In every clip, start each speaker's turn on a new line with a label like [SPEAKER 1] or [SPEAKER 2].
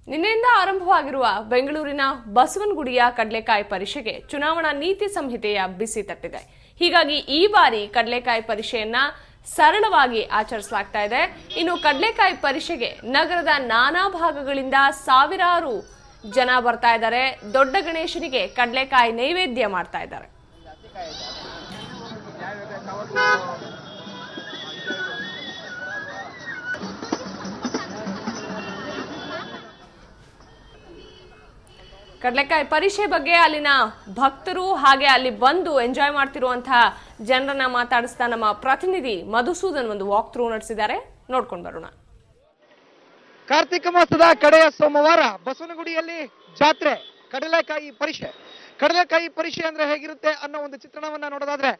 [SPEAKER 1] ನಿನ್ನೆಯಿಂದ ಆರಂಭವಾಗಿರುವ ಬೆಂಗಳೂರಿನ ಬಸವನಗುಡಿಯ ಕಡಲೆಕಾಯಿ ಪರಿಷೆಗೆ ಚುನಾವಣಾ ನೀತಿ ಸಂಹಿತೆಯ ಬಿಸಿ ತಟ್ಟಿದೆ ಹೀಗಾಗಿ ಈ ಬಾರಿ ಕಡಲೆಕಾಯಿ ಪರಿಷೆಯನ್ನ ಸರಳವಾಗಿ ಆಚರಿಸಲಾಗ್ತಾ ಇದೆ ಇನ್ನು ಕಡಲೆಕಾಯಿ ಪರಿಷೆಗೆ ನಗರದ ನಾನಾ ಭಾಗಗಳಿಂದ ಸಾವಿರಾರು ಜನ ಬರ್ತಾ ಇದ್ದಾರೆ ದೊಡ್ಡ ಗಣೇಶನಿಗೆ ಕಡಲೆಕಾಯಿ ನೈವೇದ್ಯ ಮಾಡ್ತಾ ಇದ್ದಾರೆ ಕಡಲೆಕಾಯಿ ಪರಿಷೆ ಬಗ್ಗೆ ಅಲ್ಲಿನ ಭಕ್ತರು ಹಾಗೆ ಅಲ್ಲಿ ಬಂದು ಎಂಜಾಯ್ ಮಾಡ್ತಿರುವಂತಹ ಜನರನ್ನ ಮಾತಾಡಿಸ್ತಾ ನಮ್ಮ ಪ್ರತಿನಿಧಿ ಮಧುಸೂದನ್ ಒಂದು ವಾಕ್ ಥ್ರೂ ನಡೆಸಿದ್ದಾರೆ ನೋಡ್ಕೊಂಡು ಬರೋಣ
[SPEAKER 2] ಕಾರ್ತಿಕ ಮಾಸದ ಕಡೆಯ ಸೋಮವಾರ ಬಸವನಗುಡಿಯಲ್ಲಿ ಜಾತ್ರೆ ಕಡಲೆಕಾಯಿ ಪರಿಷೆ ಕಡಲೆಕಾಯಿ ಪರಿಷೆ ಅಂದ್ರೆ ಹೇಗಿರುತ್ತೆ ಅನ್ನೋ ಒಂದು ಚಿತ್ರಣವನ್ನ ನೋಡೋದಾದ್ರೆ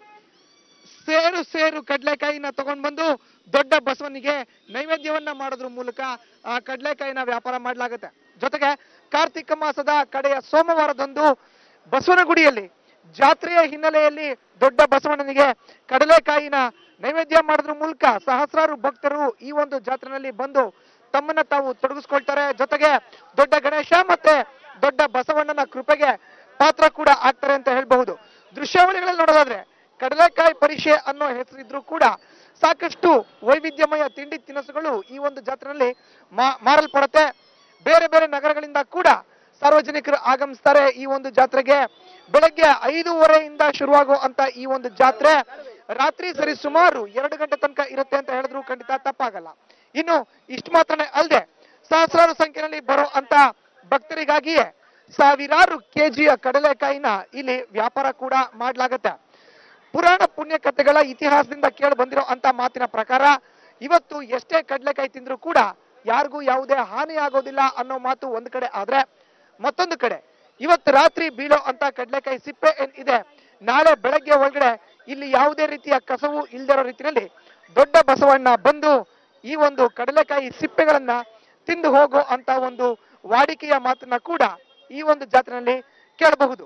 [SPEAKER 2] ಸೇರು ಸೇರು ಕಡಲೆಕಾಯಿನ ತಗೊಂಡ್ ಬಂದು ದೊಡ್ಡ ಬಸವನಿಗೆ ನೈವೇದ್ಯವನ್ನ ಮಾಡೋದ್ರ ಮೂಲಕ ಆ ಕಡಲೆಕಾಯಿನ ವ್ಯಾಪಾರ ಮಾಡಲಾಗುತ್ತೆ ಜೊತೆಗೆ ಕಾರ್ತಿಕ ಮಾಸದ ಕಡೆಯ ಸೋಮವಾರದಂದು ಬಸವನಗುಡಿಯಲ್ಲಿ ಜಾತ್ರೆಯ ಹಿನ್ನೆಲೆಯಲ್ಲಿ ದೊಡ್ಡ ಬಸವಣ್ಣನಿಗೆ ಕಡಲೆಕಾಯಿನ ನೈವೇದ್ಯ ಮಾಡೋದ್ರ ಮೂಲಕ ಸಹಸ್ರಾರು ಭಕ್ತರು ಈ ಒಂದು ಜಾತ್ರೆನಲ್ಲಿ ಬಂದು ತಮ್ಮನ್ನ ತಾವು ತೊಡಗಿಸ್ಕೊಳ್ತಾರೆ ಜೊತೆಗೆ ದೊಡ್ಡ ಗಣೇಶ ಮತ್ತೆ ದೊಡ್ಡ ಬಸವಣ್ಣನ ಕೃಪೆಗೆ ಪಾತ್ರ ಕೂಡ ಆಗ್ತಾರೆ ಅಂತ ಹೇಳ್ಬಹುದು ದೃಶ್ಯಾವಳಿಗಳಲ್ಲಿ ನೋಡೋದಾದ್ರೆ ಕಡಲೆಕಾಯಿ ಪರಿಷೆ ಅನ್ನೋ ಹೆಸರಿದ್ರು ಕೂಡ ಸಾಕಷ್ಟು ವೈವಿಧ್ಯಮಯ ತಿಂಡಿ ತಿನಿಸುಗಳು ಈ ಒಂದು ಜಾತ್ರೆಯಲ್ಲಿ ಮಾ- ಮಾರಲ್ಪಡುತ್ತೆ ಬೇರೆ ಬೇರೆ ನಗರಗಳಿಂದ ಕೂಡ ಸಾರ್ವಜನಿಕರು ಆಗಮಿಸ್ತಾರೆ ಈ ಒಂದು ಜಾತ್ರೆಗೆ ಬೆಳಗ್ಗೆ ಐದೂವರೆಯಿಂದ ಶುರುವಾಗುವಂತ ಈ ಒಂದು ಜಾತ್ರೆ ರಾತ್ರಿ ಸರಿ ಸುಮಾರು ಎರಡು ಗಂಟೆ ತನಕ ಇರುತ್ತೆ ಅಂತ ಹೇಳಿದ್ರು ಖಂಡಿತ ತಪ್ಪಾಗಲ್ಲ ಇನ್ನು ಇಷ್ಟು ಮಾತ್ರನೇ ಅಲ್ಲದೆ ಸಹಸ್ರಾರು ಸಂಖ್ಯೆಯಲ್ಲಿ ಬರೋ ಅಂತ ಭಕ್ತರಿಗಾಗಿಯೇ ಸಾವಿರಾರು ಕೆಜಿಯ ಕಡಲೆಕಾಯಿನ ಇಲ್ಲಿ ವ್ಯಾಪಾರ ಕೂಡ ಮಾಡ್ಲಾಗತ್ತೆ ಪುರಾಣ ಪುಣ್ಯ ಕಥೆಗಳ ಇತಿಹಾಸದಿಂದ ಕೇಳಿ ಬಂದಿರೋ ಅಂತ ಮಾತಿನ ಪ್ರಕಾರ ಇವತ್ತು ಎಷ್ಟೇ ಕಡಲೆಕಾಯಿ ತಿಂದ್ರೂ ಕೂಡ ಯಾರಿಗೂ ಯಾವುದೇ ಹಾನಿ ಆಗೋದಿಲ್ಲ ಅನ್ನೋ ಮಾತು ಒಂದ್ ಕಡೆ ಆದ್ರೆ ಮತ್ತೊಂದು ಕಡೆ ಇವತ್ತು ರಾತ್ರಿ ಬೀಳೋ ಅಂತ ಕಡಲೆಕಾಯಿ ಸಿಪ್ಪೆ ಏನ್ ಇದೆ ನಾಳೆ ಬೆಳಗ್ಗೆ ಒಳಗಡೆ ಇಲ್ಲಿ ಯಾವುದೇ ರೀತಿಯ ಕಸವು ಇಲ್ದಿರೋ ರೀತಿಯಲ್ಲಿ ದೊಡ್ಡ ಬಸವಣ್ಣ ಬಂದು ಈ ಒಂದು ಕಡಲೆಕಾಯಿ ಸಿಪ್ಪೆಗಳನ್ನ ತಿಂದು ಹೋಗೋ ಅಂತ ಒಂದು ವಾಡಿಕೆಯ ಮಾತನ್ನ ಕೂಡ ಈ ಒಂದು ಜಾತ್ರೆಯಲ್ಲಿ ಕೇಳಬಹುದು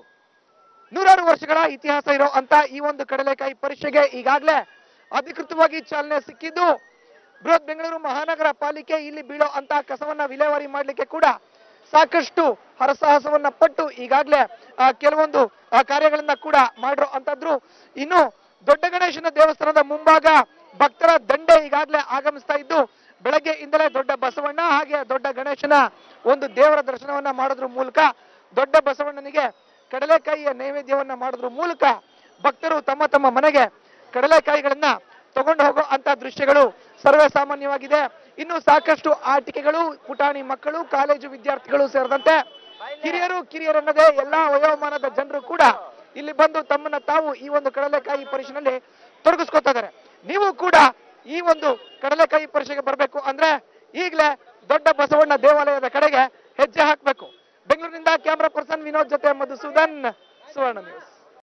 [SPEAKER 2] ನೂರಾರು ವರ್ಷಗಳ ಇತಿಹಾಸ ಇರೋ ಅಂತ ಈ ಒಂದು ಕಡಲೆಕಾಯಿ ಪರೀಕ್ಷೆಗೆ ಈಗಾಗಲೇ ಅಧಿಕೃತವಾಗಿ ಚಾಲನೆ ಸಿಕ್ಕಿದ್ದು ಬೃಹತ್ ಬೆಂಗಳೂರು ಮಹಾನಗರ ಪಾಲಿಕೆ ಇಲ್ಲಿ ಬೀಳೋ ಅಂತ ಕಸವನ್ನ ವಿಲೇವಾರಿ ಮಾಡಲಿಕ್ಕೆ ಕೂಡ ಸಾಕಷ್ಟು ಹರಸಾಹಸವನ್ನ ಪಟ್ಟು ಈಗಾಗಲೇ ಕೆಲವೊಂದು ಆ, ಕಾರ್ಯಗಳನ್ನ ಕೂಡ ಮಾಡಿರೋ ಅಂತದ್ರು ಇನ್ನು ದೊಡ್ಡ ಗಣೇಶನ ದೇವಸ್ಥಾನದ ಮುಂಭಾಗ ಭಕ್ತರ ದಂಡೆ ಈಗಾಗಲೇ ಆಗಮಿಸ್ತಾ ಇದ್ದು ಬೆಳಗ್ಗೆಯಿಂದಲೇ ದೊಡ್ಡ ಬಸವಣ್ಣ ಹಾಗೆ ದೊಡ್ಡ ಗಣೇಶನ ಒಂದು ದೇವರ ದರ್ಶನವನ್ನ ಮಾಡೋದ್ರ ಮೂಲಕ ದೊಡ್ಡ ಬಸವಣ್ಣನಿಗೆ ಕಡಲೆಕಾಯಿಯ ನೈವೇದ್ಯವನ್ನ ಮಾಡೋದ್ರ ಮೂಲಕ ಭಕ್ತರು ತಮ್ಮ ತಮ್ಮ ಮನೆಗೆ ಕಡಲೆಕಾಯಿಗಳನ್ನ ತಗೊಂಡು ಹೋಗೋ ಅಂತ ದೃಶ್ಯಗಳು ಸರ್ವೇ ಸಾಮಾನ್ಯವಾಗಿದೆ ಇನ್ನು ಸಾಕಷ್ಟು ಆಟಿಕೆಗಳು ಪುಟಾಣಿ ಮಕ್ಕಳು ಕಾಲೇಜು ವಿದ್ಯಾರ್ಥಿಗಳು ಸೇರಿದಂತೆ ಹಿರಿಯರು ಕಿರಿಯರನ್ನದೇ ಎಲ್ಲಾ ವಯೋಮಾನದ ಜನರು ಕೂಡ ಇಲ್ಲಿ ಬಂದು ತಮ್ಮನ್ನ ತಾವು ಈ ಒಂದು ಕಡಲೆಕಾಯಿ ಪರಿಷೆನಲ್ಲಿ ತೊಡಗಿಸ್ಕೊತಾ ಇದ್ದಾರೆ ನೀವು ಕೂಡ ಈ ಒಂದು ಕಡಲೆಕಾಯಿ ಪರಿಷೆಗೆ ಬರಬೇಕು ಅಂದ್ರೆ ಈಗಲೇ ದೊಡ್ಡ ಬಸವಣ್ಣ ದೇವಾಲಯದ ಕಡೆಗೆ ಹೆಜ್ಜೆ ಹಾಕಬೇಕು ಬೆಂಗಳೂರಿನಿಂದ ಕ್ಯಾಮ್ರಾ ಪರ್ಸನ್ ವಿನೋದ್ ಜೊತೆ ಮಧುಸೂದನ್ ಸುವರ್ಣ ನ್ಯೂಸ್